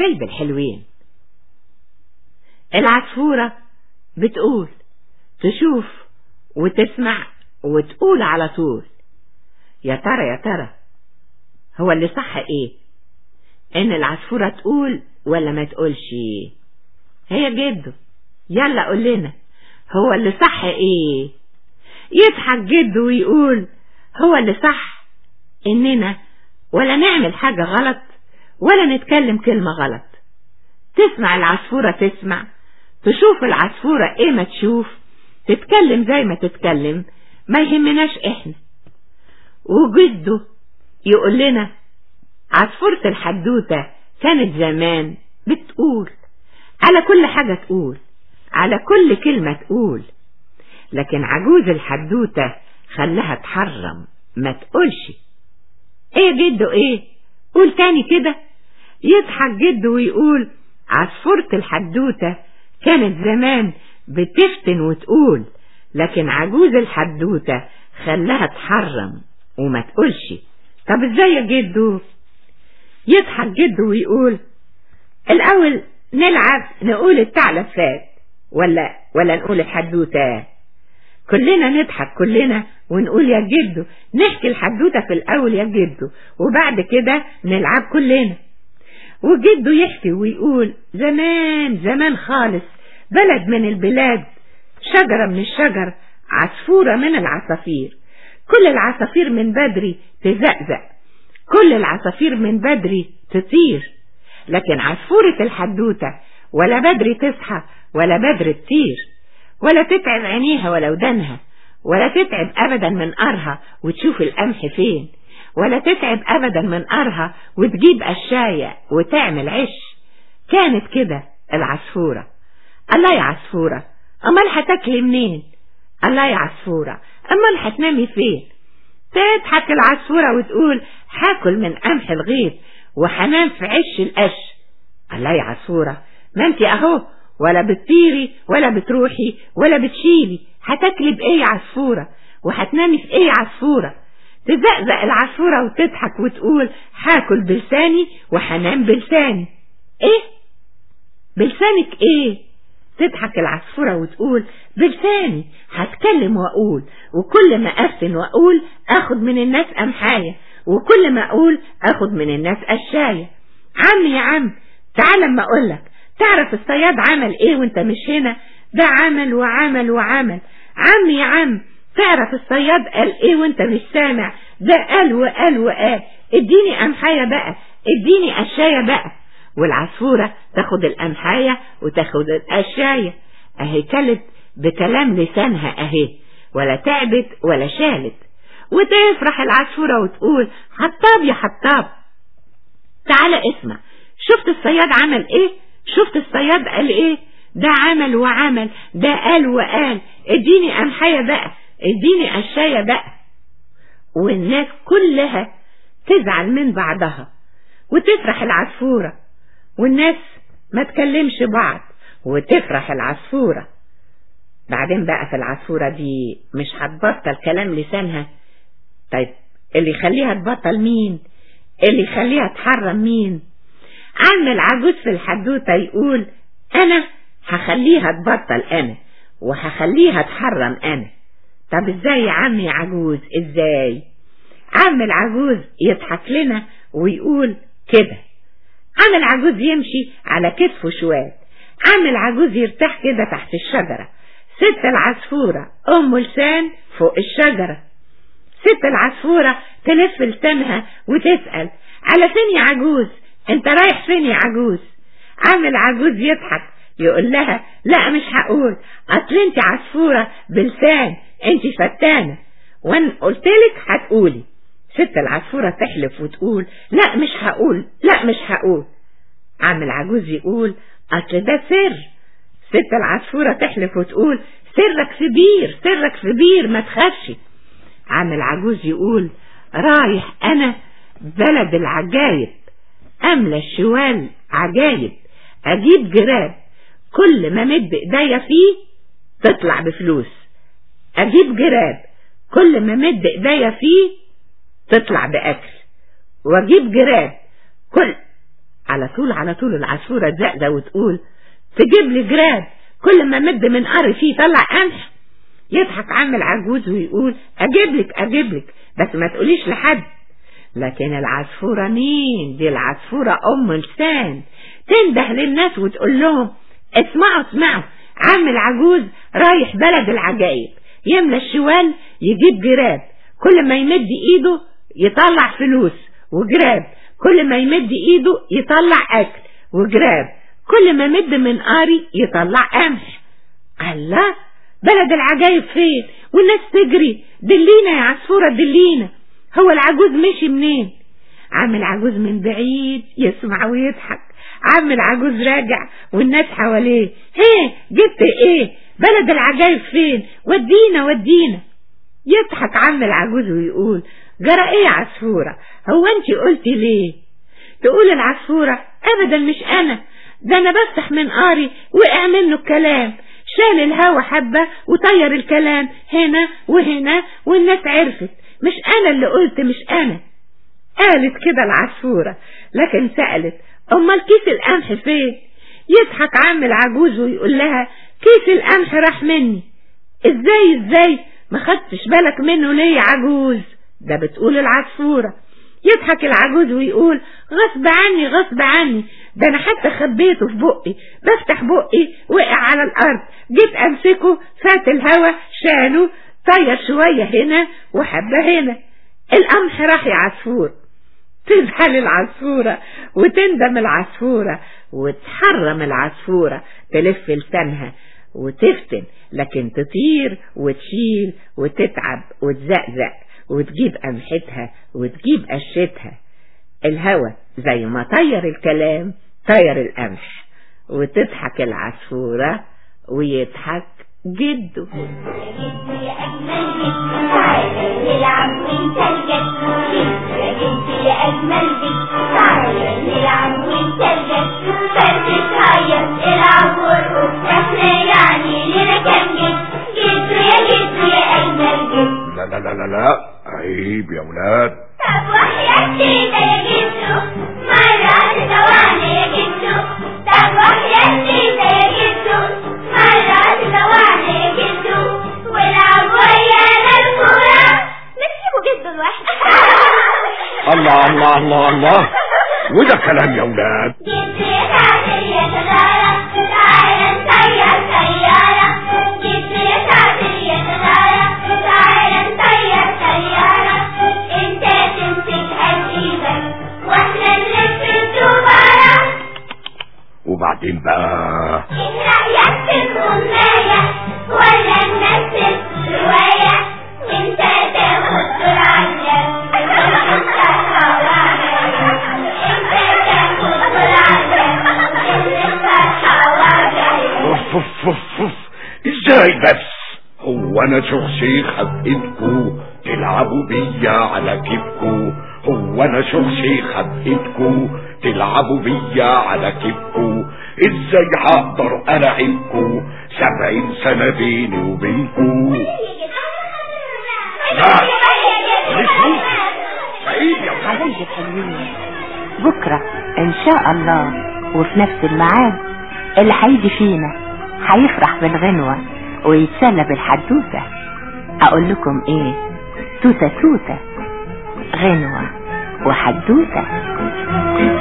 الكلب الحلوين العصفورة بتقول تشوف وتسمع وتقول على طول يا ترى يا ترى هو اللي صح ايه ان العصفورة تقول ولا ما تقولش هي جده يلا قول لنا هو اللي صح ايه يضحك جده ويقول هو اللي صح اننا ولا نعمل حاجة غلط ولا نتكلم كلمة غلط تسمع العصفورة تسمع تشوف العصفورة ايه ما تشوف تتكلم زي ما تتكلم ما يهمناش احنا وجده يقول لنا عصفورة الحدوتة كانت زمان بتقول على كل حاجة تقول على كل كلمة تقول لكن عجوز الحدوتة خلاها تحرم ما تقولش ايه جده ايه قول تاني كده يضحك جده ويقول عصفورة الحدوتة كانت زمان بتفتن وتقول لكن عجوز الحدوتة خلاها تحرم وما تقولش طب ازاي يا جدو يضحك جده ويقول الاول نلعب نقول الثعلب فات ولا ولا نقول الحدوتة كلنا نضحك كلنا ونقول يا جدو نحكي الحدوتة في الاول يا جدو وبعد كده نلعب كلنا وجده يحكي ويقول زمان زمان خالص بلد من البلاد شجرة من الشجر عصفورة من العصافير كل العصافير من بدري تزقزق كل العصافير من بدري تطير لكن عصفورة الحدوتة ولا بدري تصحى ولا بدري تطير ولا تتعب عينيها ولا ودانها ولا تتعب أبدا من قرها وتشوف القمح فين ولا تتعب أبدا من قرها وتجيب قشاية وتعمل عش كانت كده العصفورة الله يا عصفورة أمال هتاكلي منين الله يا عصفورة أمال هتنامي فين تضحك العصفورة وتقول هاكل من قمح الغيط وحنام في عش القش الله يا عصفورة ما انت اهو ولا بتطيري ولا بتروحي ولا بتشيلي هتاكلي بايه يا عصفورة وهتنامي في ايه يا عصفورة تزقزق العصفورة وتضحك وتقول هاكل بلساني وحنام بلساني ايه بلسانك ايه تضحك العصفورة وتقول بلساني هتكلم واقول وكل ما افتن واقول اخد من الناس امحاية وكل ما اقول اخد من الناس قشاية عم يا عم تعال اما اقولك تعرف الصياد عمل ايه وانت مش هنا ده عمل وعمل وعمل عم يا عم تعرف الصياد قال ايه وانت مش سامع ده قال وقال وقال اديني امحاية بقى اديني قشاية بقى والعصفورة تاخد القمحاية وتاخد القشاية اهي كلت بكلام لسانها اهي ولا تعبت ولا شالت وتفرح العصفورة وتقول حطاب يا حطاب تعالى اسمع شفت الصياد عمل ايه شفت الصياد قال ايه ده عمل وعمل ده قال وقال اديني قمحاية بقى اديني قشاية بقى والناس كلها تزعل من بعضها وتفرح العصفورة والناس ما تكلمش بعض وتفرح العصفورة بعدين بقى في العصفورة دي مش هتبطل كلام لسانها طيب اللي يخليها تبطل مين اللي يخليها تحرم مين عم العجوز في الحدوتة يقول انا هخليها تبطل انا وهخليها تحرم انا طب ازاي يا عم يا عجوز ازاي عم العجوز يضحك لنا ويقول كده عم العجوز يمشي على كتفه شوال عم العجوز يرتاح كده تحت الشجرة ست العصفورة ام لسان فوق الشجرة ست العصفورة تلف لسانها وتسأل على فين يا عجوز انت رايح فين يا عجوز عم العجوز يضحك يقول لها لا مش هقول اصل انت عصفورة بلسان انت فتانة وان قلتلك هتقولي ست العصفورة تحلف وتقول لا مش هقول لا مش هقول عم العجوز يقول اصل ده سر ست العصفورة تحلف وتقول سرك كبير سرك كبير ما تخافش عم العجوز يقول رايح انا بلد العجايب املى الشوال عجايب اجيب جراب كل ما مد ايديا فيه تطلع بفلوس اجيب جراب كل ما مد ايديا فيه تطلع باكل واجيب جراب كل على طول على طول العصفورة تزقزق وتقول تجيب لي جراد كل ما مد من قري فيه يطلع قمح يضحك عم العجوز ويقول اجيب لك اجيب لك بس ما تقوليش لحد لكن العصفورة مين دي العصفورة ام لسان تنده للناس وتقول لهم اسمعوا اسمعوا عم العجوز رايح بلد العجائب يملى الشوال يجيب جراب كل ما يمد ايده يطلع فلوس وجراب كل ما يمد ايده يطلع اكل وجراب كل ما مد من قاري يطلع قمح الله بلد العجايب فين والناس تجري دلينا يا عصفورة دلينا هو العجوز مشي منين عم العجوز من بعيد يسمع ويضحك عم العجوز راجع والناس حواليه هيه جبت ايه بلد العجايب فين ودينا ودينا يضحك عم العجوز ويقول جرى ايه يا عصفورة هو انت قلتي ليه تقول العصفورة ابدا مش انا ده انا بفتح من قاري وقع منه الكلام شال الهوا حبة وطير الكلام هنا وهنا والناس عرفت مش انا اللي قلت مش انا قالت كده العصفورة لكن سألت امال كيس القمح فين يضحك عم العجوز ويقول لها كيس القمح راح مني ازاي ازاي ما خدتش بالك منه ليه يا عجوز ده بتقول العصفورة يضحك العجوز ويقول غصب عني غصب عني ده انا حتى خبيته في بقي بفتح بقي وقع على الارض جيت امسكه فات الهوا شاله طير شوية هنا وحبة هنا القمح راح يا عصفور تزعل العصفورة وتندم العصفورة وتحرم العصفورة تلف لسانها وتفتن لكن تطير وتشيل وتتعب وتزقزق وتجيب قمحتها وتجيب قشتها الهوى زي ما طير الكلام طير القمح وتضحك العصفورة ويضحك جده يا أجمل بيت تعالى نلعب وانت الجد يا جد يا أجمل بيت تعالى نلعب وانت الجد فرد تهيص العب وارقص احنا يعني لنا كام جد جد يا جد يا أجمل جد لا لا لا لا لا عيب يا ولاد طب وحياة تيتا يا جدو مرة تدوعني يا جدو طب وحياة تيتا يا جدو مرة تدوعني يا جدو والعب ويانا الكورة نسيبه جدو لوحده الله الله الله الله وده كلام يا ولاد جدو يا تعالى يا تدارة تعالى نطير سيارة جدو يا تعالى يا تدارة تعالى نطير سيارة انت تمسكها بإيدك واحنا نلف الدوبارة وبعدين بقى إن رأيك في الغناية ولا نمثل رواية وانت تاخد دور عندك انت تاخد دور عندك الفرحة وعدك اوف اوف اوف اوف ازاي بس هو انا شخصي خبيتكو تلعبوا بيا على كيفكو هو انا شخصي خبيتكو تلعبوا بيا على كيفكو ازاي هقدر العبكو سبعين سنة بيني وبينكو عيب يا ولاد طيب حلوين بكرة ان شاء الله وفي نفس الميعاد اللي هيجي فينا هيفرح بالغنوة ويتسلى بالحدوتة اقول لكم ايه توتة توتة غنوة وحدوتة